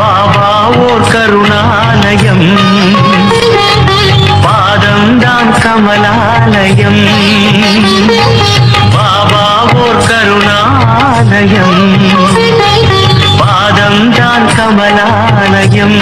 பாபா ஓர் கருணாலயம் பாதம்தான் கமலாலயம் பாபா ஓர் கருணாலயம் பாதம்தான் கமலாலயம்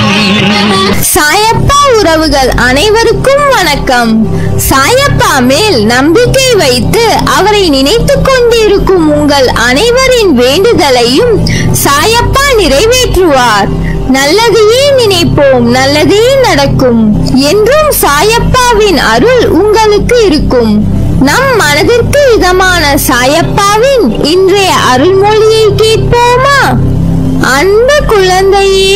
சாயப்பா உறவுகள் அனைவருக்கும் வணக்கம் சாயப்பா மேல் நம்பிக்கை வைத்து அவரை நினைத்துக் கொண்டிருக்கும் உங்கள் அனைவரின் வேண்டுதலையும் சாயப்பா நிறைவேற்றுவார் நல்லதையே நினைப்போம் நல்லதே நடக்கும் என்றும் சாயப்பாவின் அருள் உங்களுக்கு இருக்கும் நம் மனதிற்கு இதமான சாயப்பாவின் இன்றைய அருள்மொழியை கேட்போமா அன்பு குழந்தையே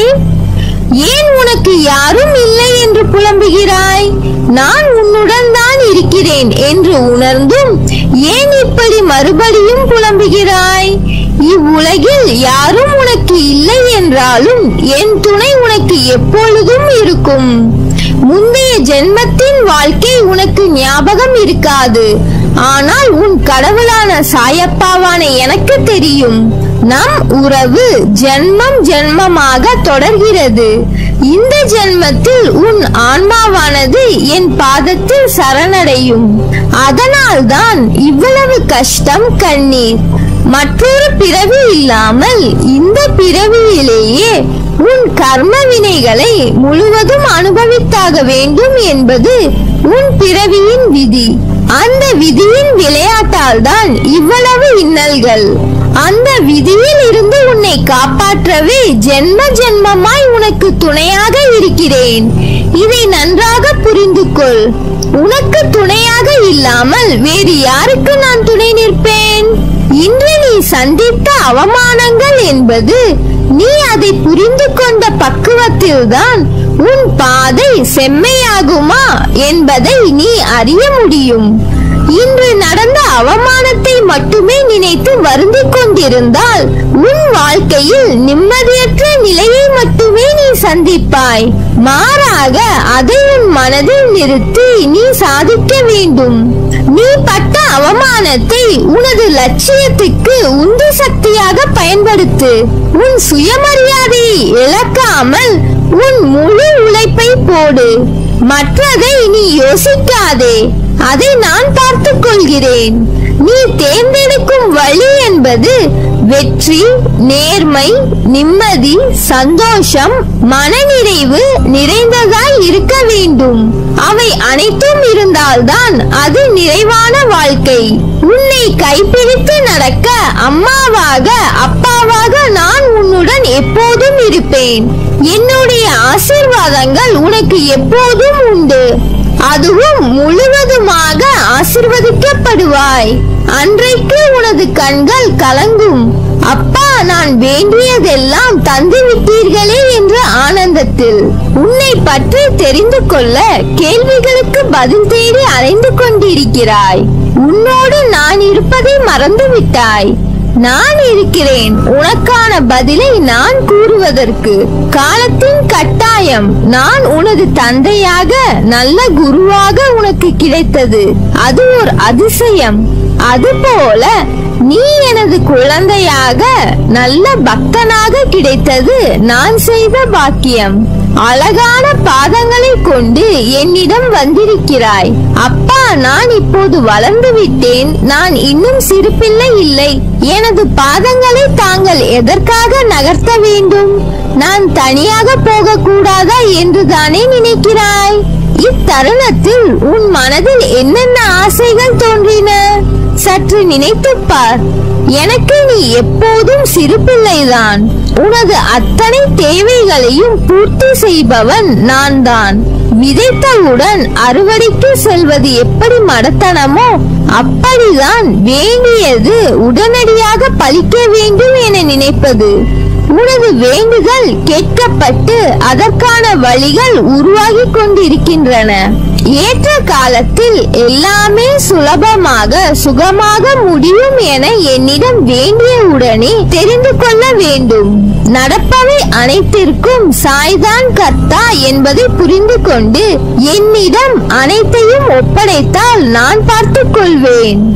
ஏன் உனக்கு யாரும் இல்லை என்று புலம்புகிறாய் நான் உன்னுடன் தான் இருக்கிறேன் என்று உணர்ந்தும் ஏன் இப்படி மறுபடியும் புலம்புகிறாய் இவ்வுலகில் யாரும் உனக்கு இல்லை என்றாலும் என் துணை உனக்கு எப்பொழுதும் இருக்கும் முந்தைய ஜென்மத்தின் வாழ்க்கை உனக்கு ஞாபகம் இருக்காது ஆனால் உன் கடவுளான சாயப்பாவான எனக்கு தெரியும் நம் உறவு ஜென்மம் ஜென்மமாக தொடர்கிறது இந்த ஜென்மத்தில் உன் ஆன்மாவானது என் பாதத்தில் சரணடையும் அதனால்தான் இவ்வளவு கஷ்டம் கண்ணீர் மற்றொரு பிறவி இல்லாமல் இந்த பிறவியிலேயே உன் கர்ம வினைகளை முழுவதும் அனுபவித்தாக வேண்டும் என்பது உன் பிறவியின் விதி அந்த விதியின் விளையாட்டால் தான் இவ்வளவு இன்னல்கள் அந்த விதியில் இருந்து உன்னை காப்பாற்றவே ஜென்ம ஜென்மமாய் உனக்கு துணையாக இருக்கிறேன் இதை நன்றாக புரிந்து கொள் உனக்கு துணையாக இல்லாமல் வேறு யாருக்கு நான் துணை நிற்பேன் இன்று நீ சந்தித்த அவமானங்கள் என்பது நீ அதை புரிந்து கொண்ட பக்குவத்தில்தான் உன் பாதை செம்மையாகுமா என்பதை நீ அறிய முடியும் இன்று நடந்த அவமானத்தை மட்டுமே நினைத்து வருந்திக் கொண்டிருந்தால் உன் வாழ்க்கையில் நிம்மதியற்ற நிலையை மட்டுமே நீ சந்திப்பாய் மாறாக அதை உன் மனதில் நிறுத்தி நீ சாதிக்க வேண்டும் நீ பட்ட அவமானத்தை உனது லட்சியத்துக்கு உந்து சக்தியாக பயன்படுத்து உன் சுயமரியாதையை இழக்காமல் உன் முழு உழைப்பை போடு மற்றதை நீ யோசிக்காதே அதை நான் பார்த்துக் கொள்கிறேன் நீ தேர்ந்தெடுக்கும் வழி என்பது வெற்றி நேர்மை நிம்மதி சந்தோஷம் மனநிறைவு நிறைந்ததாய் இருக்க வேண்டும் அவை அனைத்தும் இருந்தால்தான் அது நிறைவான வாழ்க்கை உன்னை கைப்பிடித்து நடக்க அம்மாவாக அப்பாவாக நான் உன்னுடன் எப்போதும் இருப்பேன் என்னுடைய ஆசீர்வாதங்கள் உனக்கு எப்போதும் உண்டு அதுவும் முழுவதுமாக ஆசிர்வதிக்கப்படுவாய் அன்றைக்கு உனது கண்கள் கலங்கும் அப்பா நான் வேண்டியதெல்லாம் தந்து விட்டீர்களே என்ற ஆனந்தத்தில் உன்னை பற்றி தெரிந்து கொள்ள கேள்விகளுக்கு பதில் தேடி அலைந்து கொண்டிருக்கிறாய் உன்னோடு நான் இருப்பதை மறந்து விட்டாய் நான் இருக்கிறேன் உனக்கான பதிலை நான் கூறுவதற்கு காலத்தின் கட்டாயம் நான் உனது தந்தையாக நல்ல குருவாக உனக்கு கிடைத்தது அது ஒரு அதிசயம் அதுபோல நீ எனது குழந்தையாக நல்ல பக்தனாக கிடைத்தது நான் செய்த பாக்கியம் அழகான பாதங்களை கொண்டு என்னிடம் வந்திருக்கிறாய் அப்பா நான் இப்போது வளர்ந்து விட்டேன் நான் இன்னும் சிறு பிள்ளை இல்லை எனது பாதங்களை தாங்கள் எதற்காக நகர்த்த வேண்டும் நான் தனியாக போக கூடாதா என்று தானே நினைக்கிறாய் இத்தருணத்தில் உன் மனதில் என்னென்ன ஆசைகள் தோன்றின சற்று நினைத்துப் பார் எனக்கு நீ எப்போதும் சிறு பிள்ளைதான் உனது அத்தனை தேவைகளையும் பூர்த்தி செய்பவன் நான் தான் விதைத்தவுடன் அறுவடைக்கு செல்வது எப்படி மடத்தனமோ அப்படிதான் வேண்டியது உடனடியாக பலிக்க வேண்டும் என நினைப்பது உனது வேண்டுதல் கேட்கப்பட்டு அதற்கான வழிகள் உருவாகிக் கொண்டிருக்கின்றன ஏற்ற காலத்தில் எல்லாமே சுலபமாக சுகமாக முடியும் என என்னிடம் வேண்டிய உடனே தெரிந்து கொள்ள வேண்டும் நடப்பவை அனைத்திற்கும் சாய்தான் கர்த்தா என்பதை புரிந்து கொண்டு என்னிடம் அனைத்தையும் ஒப்படைத்தால் நான் பார்த்துக் கொள்வேன் படி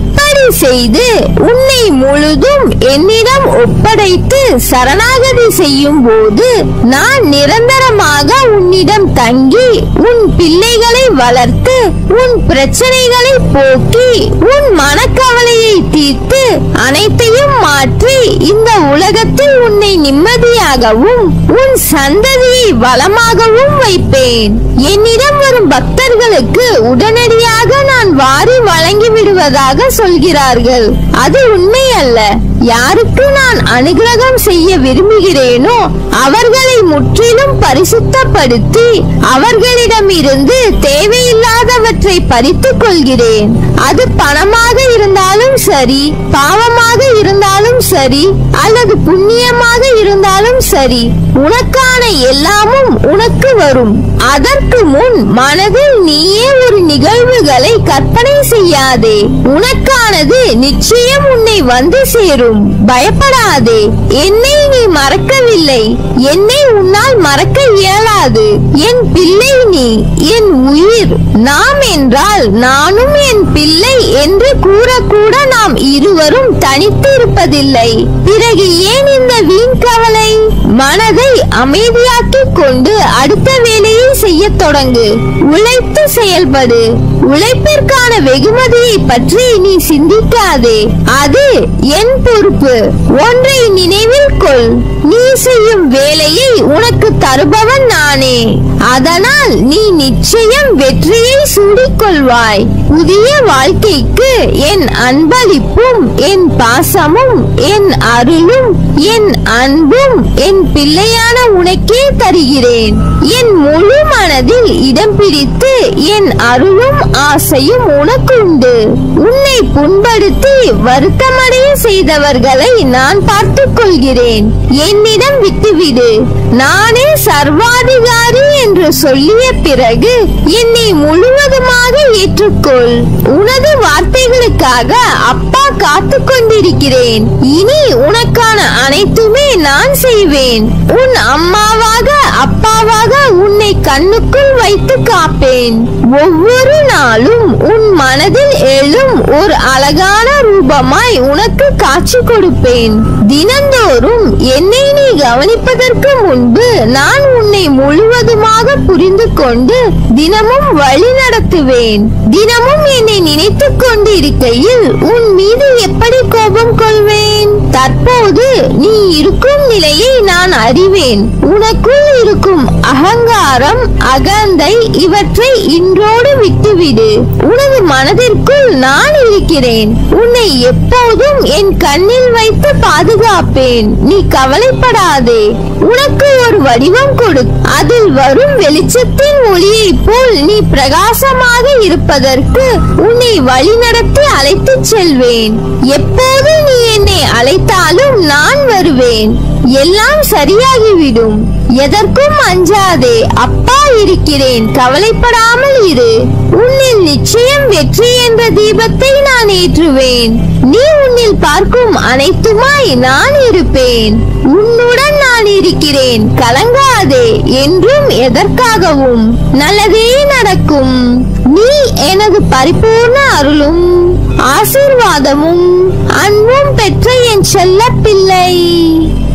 செய்து உன்னை முழுதும் என்னிடம் ஒப்படைத்து சரணாகதி செய்யும் போது நான் நிரந்தரமாக உன்னிடம் தங்கி உன் பிள்ளைகளை வளர்த்து உன் பிரச்சனைகளை போக்கி உன் மனக்கவலையை தீர்த்து அனைத்தையும் மாற்றி இந்த உலகத்தில் உன்னை நிம்மதியாகவும் உன் சந்ததியை வளமாகவும் வைப்பேன் என்னிடம் வரும் பக்தர்களுக்கு உடனடியாக நான் வாரி வழங்கி விடுவதாக சொல்கிறார்கள் அது உண்மை அல்ல யாருக்கு நான் அனுகிரகம் செய்ய விரும்புகிறேனோ அவர்களை முற்றிலும் பரிசுத்தப்படுத்தி அவர்களிடமிருந்து தேவையில்லாதவற்றை பறித்துக் கொள்கிறேன் அது பணமாக இருந்தாலும் சரி பாவமாக இருந்தாலும் சரி அல்லது புண்ணியமாக இருந்தாலும் சரி உனக்கான எல்லாமும் உனக்கு வரும் அதற்கு முன் மனதில் நீயே ஒரு நிகழ்வுகளை கற்பனை செய்யாதே உனக்கானது நிச்சயம் உன்னை வந்து சேரும் பயப்படாதே என்னை நீ மறக்கவில்லை என்னை உன்னால் மறக்க இயலாது என் பிள்ளை நீ என் உயிர் நாம் என்றால் நானும் என் பிள்ளை என்று கூறக்கூட நாம் இருவரும் தனித்து இருப்பதில்லை பிறகு ஏன் இந்த வீண் கவலை மனதை அமைதியாக்கிக் கொண்டு அடுத்த வேலையை செய்யத் தொடங்கு உழைத்து செயல்படு உழைப்பிற்கான வெகுமதியை பற்றி நீ சிந்திக்காதே அது என் பொறுப்பு ஒன்றை நினைவில் கொள் நீ செய்யும் வேலையை உனக்கு தருபவன் நானே அதனால் நீ நிச்சயம் வெற்றியை சூடிக்கொள்வாய் புதிய வாழ்க்கைக்கு என் அன்பளிப்பும் என் பாசமும் என் அருளும் என் அன்பும் என் பிள்ளையான உனக்கே தருகிறேன் என் முழு மனதில் இடம் பிடித்து என் அருளும் ஆசையும் உனக்கு உண்டு உன்னை புண்படுத்தி வருத்தமடைய செய்தவர்களை நான் பார்த்துக் கொள்கிறேன் என்னிடம் விட்டுவிடு நானே சர்வாதிகாரி என்று சொல்லிய பிறகு என்னை முழுவதுமாக ஏற்றுக்கொள் உனது வார்த்தைகளுக்காக அப்பா காத்து கொண்டிருக்கிறேன் இனி உனக்கான அனைத்துமே நான் செய்வேன் உன் அம்மாவாக அப்பாவாக உன்னை கண்ணுக்குள் வைத்து காப்பேன் ஒவ்வொரு நாளும் உன் மனதில் எழும் ஒரு அழகான ரூபமாய் உனக்கு காட்சி கொடுப்பேன் தினந்தோறும் என்னை நீ கவனிப்பதற்கு முன்பு நான் உன்னை முழுவதுமாக புரிந்து கொண்டு தினமும் வழி நடத்துவேன் தினமும் என்னை நினைத்துக் கொண்டு இருக்கையில் உன் மீது எப்படி கோபம் கொள்வேன் தற்போது நீ இருக்கும் நிலையை நான் அறிவேன் உனக்குள் இருக்கும் அகங்காரம் அகந்தை இவற்றை இன்றோடு விட்டுவிடு உனது மனதிற்குள் நான் இருக்கிறேன் உன்னை எப்போதும் என் கண்ணில் வைத்து பாதுகாப்பேன் நீ கவலைப்படாதே உனக்கு ஒரு வடிவம் கொடு அதில் வரும் வெளிச்சத்தின் ஒளியைப் போல் நீ பிரகாசமாக இருப்பதற்கு உன்னை வழிநடத்தி அழைத்துச் செல்வேன் எப்போது நீ என்னை அழைத்தாலும் நான் வருவேன் எல்லாம் சரியாகிவிடும் எதற்கும் அஞ்சாதே அப்பா இருக்கிறேன் கவலைப்படாமல் இரு உன்னில் நிச்சயம் வெற்றி என்ற தீபத்தை நான் ஏற்றுவேன் நீ உன்னில் பார்க்கும் அனைத்துமாய் நான் இருப்பேன் உன்னுடன் நான் இருக்கிறேன் கலங்காதே என்றும் எதற்காகவும் நல்லதே நடக்கும் நீ எனது பரிபூர்ண அருளும் ஆசீர்வாதமும் அன்பும் பெற்ற என் செல்ல பிள்ளை